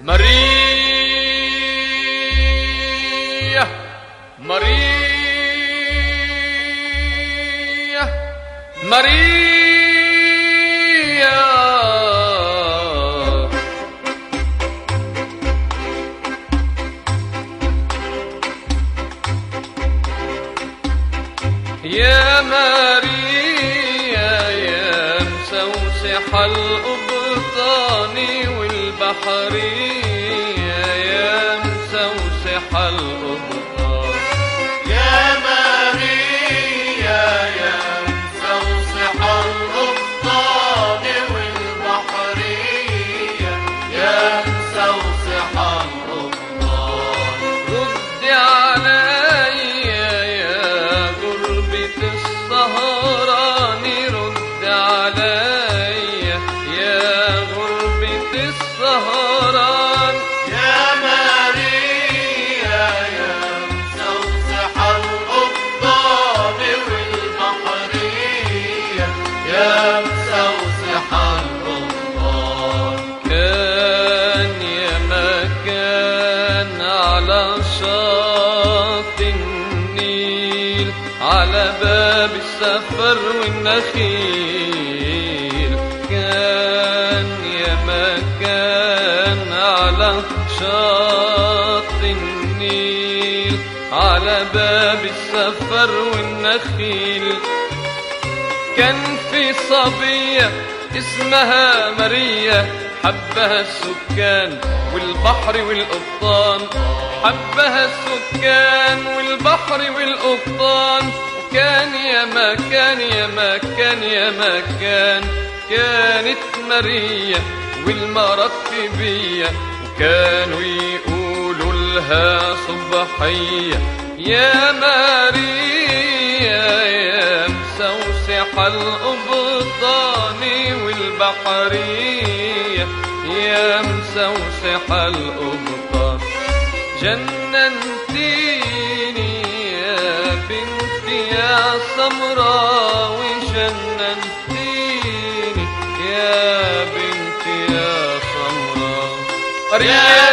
ماريا ماريا ماريا يا ماريا يا مسوسح الأبطان والبحرية يا مسوسح الأبطان يا ماريا يا مسوسح الأبطال والبحرية يا مسوسح الأبطال رد عليا يا غربة السهران رد عليا يا غربة السهران يا ماريا يا مسوسح الأبطال والبحرية يا مسوسح الأبطال كان يا مكان على شاطئ النيل على باب السفر والنخيل كان يا مكان على شاطئ النيل على باب السفر والنخيل كان في صبية اسمها ماريا حبها السكان والبحر والقبطان حبها السكان والبحر والقبطان وكان يا مكان يا مكان يا مكان كانت ماريا والمركبية وكانوا يقولوا لها صبحية يا ماريا يا مسوسح الأبطان والبحرية يا مسوسح الأبطان جننتيني يا بنتي يا سمراء وجننتيني يا بنتي يا سمراء يا